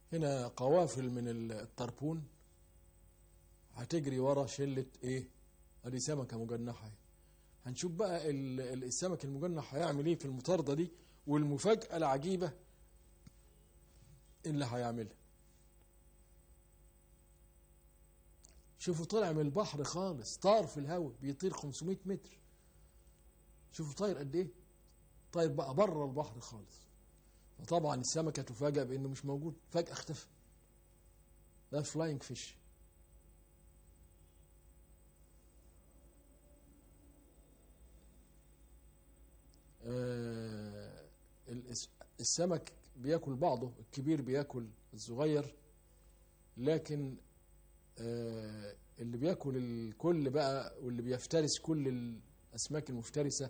هنا قوافل من الطربون هتجري ورا شلة ايه ادي سمكة مجنحة اهي. هنشوف بقى ال- ال- السمك المجنح هيعمل ايه في المطاردة دي والمفاجأة العجيبة اللي هيعملها شوفوا طلع من البحر خالص طار في الهواء بيطير 500 متر شوفوا طاير قد ايه طاير بقى بره البحر خالص وطبعا السمكة تفاجأ بانه مش موجود فجأة اختفى ده فلاينج فيش آه، الس- السمك بياكل بعضه الكبير بياكل الصغير لكن آه، اللي بياكل الكل بقى واللي بيفترس كل الاسماك المفترسه